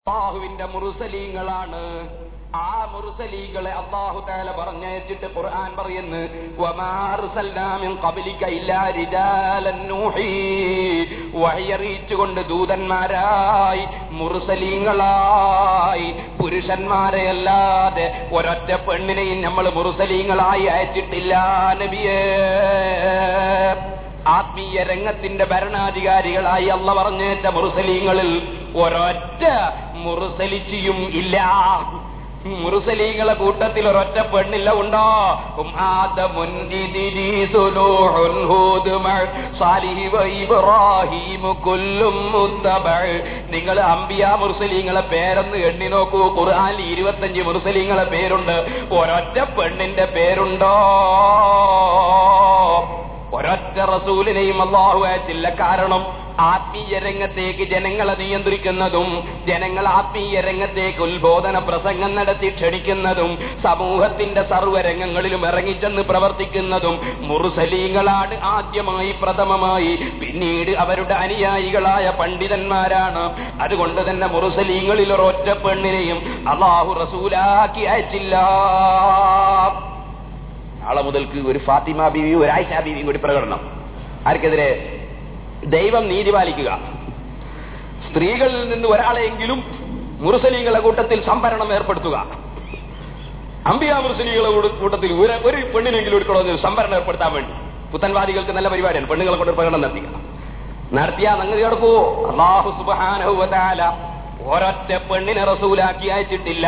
അള്ളാഹുവിന്റെ മുറുസലീങ്ങളാണ് ആ മുറുസലീകളെ അള്ളാഹു താല പറഞ്ഞയച്ചിട്ട് ഖുർആൻ പറയുന്നു വഴിയറിയിച്ചുകൊണ്ട് ദൂതന്മാരായി മുറുസലീങ്ങളായി പുരുഷന്മാരെ അല്ലാതെ ഒരൊറ്റ പെണ്ണിനെയും നമ്മൾ മുറുസലീങ്ങളായി അയച്ചിട്ടില്ല നബിയേ ആത്മീയ രംഗത്തിന്റെ ഭരണാധികാരികളായി അല്ല പറഞ്ഞേറ്റ മുറുസലീങ്ങളിൽ ഒരൊറ്റ മുറുസലിച്ചിയും ഇല്ല മുറുസലീങ്ങളെ കൂട്ടത്തിൽ ഒരൊറ്റ പെണ്ണില്ല ഉണ്ടോ നിങ്ങൾ അമ്പിയ മുറുസലീങ്ങളെ പേരൊന്ന് എണ്ണി നോക്കൂ ഖുർആാനിൽ ഇരുപത്തഞ്ച് മുറുസലീങ്ങളെ പേരുണ്ട് ഒരൊറ്റ പെണ്ണിന്റെ പേരുണ്ടോ ഒരൊറ്റ റസൂലിനെയും അള്ളാഹു അയച്ചില്ല കാരണം ആത്മീയ രംഗത്തേക്ക് ജനങ്ങളെ നിയന്ത്രിക്കുന്നതും ജനങ്ങൾ ആത്മീയ രംഗത്തേക്ക് ഉത്ബോധന പ്രസംഗം നടത്തി ക്ഷണിക്കുന്നതും സമൂഹത്തിന്റെ സർവ്വരംഗങ്ങളിലും ഇറങ്ങിച്ചെന്ന് പ്രവർത്തിക്കുന്നതും മുറുസലീങ്ങളാണ് ആദ്യമായി പ്രഥമമായി പിന്നീട് അവരുടെ അനുയായികളായ പണ്ഡിതന്മാരാണ് അതുകൊണ്ട് തന്നെ മുറുസലീങ്ങളിൽ ഒരൊറ്റ പെണ്ണിനെയും അള്ളാഹു റസൂലാക്കി അയച്ചില്ല നാളെ മുതൽക്ക് ഒരു ഫാത്തിമ ബീവിയും ഒരു ആയിഷ ബീവിയും കൂടി പ്രകടനം ആർക്കെതിരെ ദൈവം നീതി പാലിക്കുക സ്ത്രീകളിൽ നിന്ന് ഒരാളെങ്കിലും മുറുസലീങ്ങളെ കൂട്ടത്തിൽ സംഭരണം ഏർപ്പെടുത്തുക അമ്പിയ മുറുസലീങ്ങളെ കൂട്ടത്തിൽ ഒരു ഒരു പെണ്ണിനെങ്കിലും എടുക്കണമെന്ന് സംഭരണം ഏർപ്പെടുത്താൻ വേണ്ടി പുത്തൻവാദികൾക്ക് നല്ല പരിപാടിയാണ് പെണ്ണുങ്ങളെ കൊണ്ട് പ്രകടനം നടത്തിക്കുക നടത്തിയ സംഗതി നടക്കുവോ അള്ളാഹു സുബാനഹുല ഒരൊറ്റ പെണ്ണിനെ റസൂലാക്കി അയച്ചിട്ടില്ല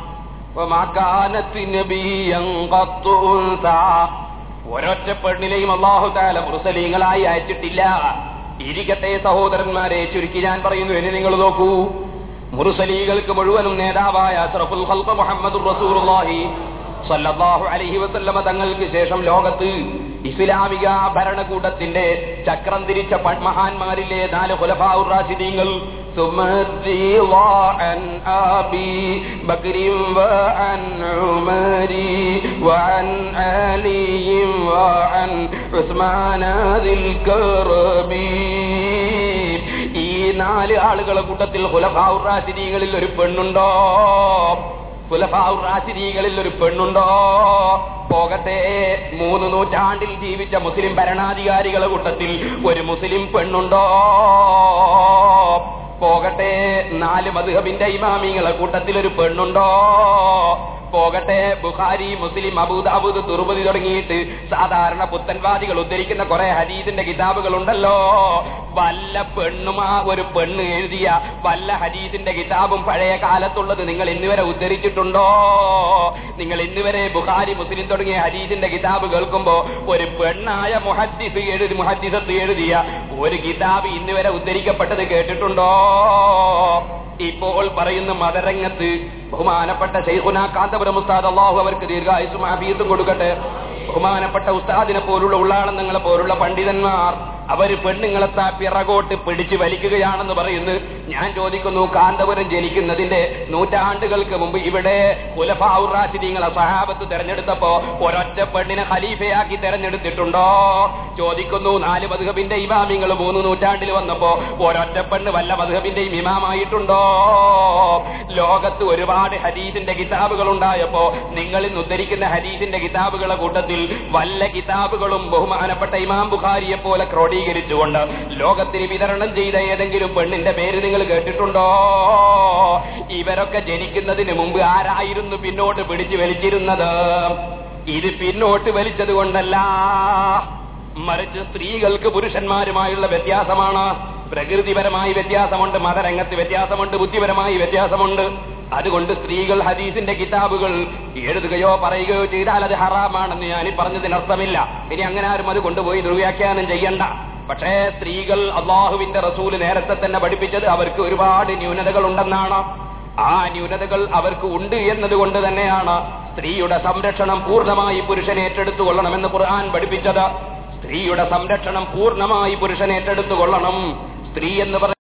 ഒരൊറ്റ പെണ്ണിനെയും അള്ളാഹു താല മുറുസലീങ്ങളായി അയച്ചിട്ടില്ല ഇരിക്കട്ടെ സഹോദരന്മാരെ ചുരുക്കി ഞാൻ പറയുന്നു എന്നെ നിങ്ങൾ നോക്കൂ മുറുസലീകൾക്ക് മുഴുവനും നേതാവായ അഷ്റഫുൽ ഖൽഖ മുഹമ്മദ് റസൂലുള്ളാഹി സല്ലല്ലാഹു അലൈഹി വസല്ലമ തങ്ങൾക്ക് ശേഷം ലോകത്ത് ഇസ്ലാമിക ഭരണകൂടത്തിന്റെ ചക്രം തിരിച്ച മഹാന്മാരിലെ നാല് ഖുലഫാഉർ റാഷിദീങ്ങൾ ثم الرضا عن أبي بكر وعن عمر وعن علي وعن عثمان ذي الكرم ഈ നാല് ആളുകളെ കൂട്ടത്തിൽ ഖുലഫാഉർ റാഷിദീങ്ങളിൽ ഒരു പെണ്ണുണ്ടോ ഖുലഫാഉർ റാഷിദീങ്ങളിൽ ഒരു പെണ്ണുണ്ടോ പോകട്ടെ മൂന്ന് നൂറ്റാണ്ടിൽ ജീവിച്ച മുസ്ലിം ഭരണാധികാരികളെ കൂട്ടത്തിൽ ഒരു മുസ്ലിം പെണ്ണുണ്ടോ പോകട്ടെ നാല് മധുഹബിന്റെ ഇമാമിങ്ങളെ കൂട്ടത്തിൽ ഒരു പെണ്ണുണ്ടോ പോകട്ടെ ബുഖാരി മുസ്ലിം അബൂദാബൂദ് തുറുപതി തുടങ്ങിയിട്ട് സാധാരണ പുത്തൻവാദികൾ ഉദ്ധരിക്കുന്ന കുറെ ഹദീസിന്റെ കിതാബുകൾ ഉണ്ടല്ലോ വല്ല പെണ്ണും ആ ഒരു പെണ്ണ് എഴുതിയ വല്ല ഹദീസിന്റെ കിതാബും പഴയ കാലത്തുള്ളത് നിങ്ങൾ ഇന്നുവരെ ഉദ്ധരിച്ചിട്ടുണ്ടോ നിങ്ങൾ ഇന്നുവരെ ബുഖാരി മുസ്ലിം തുടങ്ങിയ ഹദീസിന്റെ കിതാബ് കേൾക്കുമ്പോ ഒരു പെണ്ണായ മുഹദ്ദിസ് എഴുതി മുഹദ്ദിസത്ത് എഴുതിയ ഒരു കിതാബ് ഇന്നുവരെ ഉദ്ധരിക്കപ്പെട്ടത് കേട്ടിട്ടുണ്ടോ ഇപ്പോൾ പറയുന്ന മതരംഗത്ത് ബഹുമാനപ്പെട്ട ഷെയ്ഖുന കാന്തപുരം ഉസ്താദ് അള്ളാഹു അവർക്ക് ദീർഘായുസും ആഫീസും കൊടുക്കട്ടെ ബഹുമാനപ്പെട്ട ഉസ്താദിനെ പോലുള്ള ഉള്ളാണെന്നങ്ങളെ പോലുള്ള പണ്ഡിതന്മാർ അവര് പെണ്ണുങ്ങളെ പിറകോട്ട് പിടിച്ചു വലിക്കുകയാണെന്ന് പറയുന്നു ഞാൻ ചോദിക്കുന്നു കാന്തപുരം ജനിക്കുന്നതിന്റെ നൂറ്റാണ്ടുകൾക്ക് മുമ്പ് ഇവിടെ കുലഫാവുറാശിദീങ്ങളെ സഹാബത്ത് തെരഞ്ഞെടുത്തപ്പോ ഒരൊറ്റ പെണ്ണിനെ ഖലീഫയാക്കി തെരഞ്ഞെടുത്തിട്ടുണ്ടോ ചോദിക്കുന്നു നാല് മധുഹബിന്റെ ഇമാമിങ്ങൾ മൂന്ന് നൂറ്റാണ്ടിൽ വന്നപ്പോ ഒരൊറ്റ പെണ്ണ് വല്ല മധുഹബിന്റെയും ഇമാമായിട്ടുണ്ടോ ലോകത്ത് ഒരുപാട് ഹദീസിന്റെ കിതാബുകൾ ഉണ്ടായപ്പോ നിങ്ങൾ ഇന്ന് ഉദ്ധരിക്കുന്ന ഹദീസിന്റെ കിതാബുകളെ കൂട്ടത്തിൽ വല്ല കിതാബുകളും ബഹുമാനപ്പെട്ട ഇമാം ബുഖാരിയെ പോലെ ക്രോഡീകരിച്ചുകൊണ്ട് ലോകത്തിന് വിതരണം ചെയ്ത ഏതെങ്കിലും പെണ്ണിന്റെ പേര് നിങ്ങൾ കേട്ടിട്ടുണ്ടോ ഇവരൊക്കെ ജനിക്കുന്നതിന് മുമ്പ് ആരായിരുന്നു പിന്നോട്ട് പിടിച്ചു വലിച്ചിരുന്നത് ഇത് പിന്നോട്ട് വലിച്ചത് കൊണ്ടല്ല മറിച്ച് സ്ത്രീകൾക്ക് പുരുഷന്മാരുമായുള്ള വ്യത്യാസമാണ് പ്രകൃതിപരമായി വ്യത്യാസമുണ്ട് മതരംഗത്ത് വ്യത്യാസമുണ്ട് ബുദ്ധിപരമായി വ്യത്യാസമുണ്ട് അതുകൊണ്ട് സ്ത്രീകൾ ഹദീസിന്റെ കിതാബുകൾ എഴുതുകയോ പറയുകയോ ചെയ്താൽ അത് ഹറാമാണെന്ന് ഞാൻ പറഞ്ഞതിനർത്ഥമില്ല ഇനി അങ്ങനെ ആരും അത് കൊണ്ടുപോയി ദുർവ്യാഖ്യാനം ചെയ്യണ്ട പക്ഷേ സ്ത്രീകൾ അള്ളാഹുവിന്റെ റസൂല് നേരത്തെ തന്നെ പഠിപ്പിച്ചത് അവർക്ക് ഒരുപാട് ന്യൂനതകൾ ഉണ്ടെന്നാണ് ആ ന്യൂനതകൾ അവർക്ക് ഉണ്ട് എന്നതുകൊണ്ട് തന്നെയാണ് സ്ത്രീയുടെ സംരക്ഷണം പൂർണ്ണമായി പുരുഷൻ ഏറ്റെടുത്തുകൊള്ളണമെന്ന് ഖുർആൻ പഠിപ്പിച്ചത് സ്ത്രീയുടെ സംരക്ഷണം പൂർണ്ണമായി പുരുഷൻ ഏറ്റെടുത്തുകൊള്ളണം സ്ത്രീ എന്ന്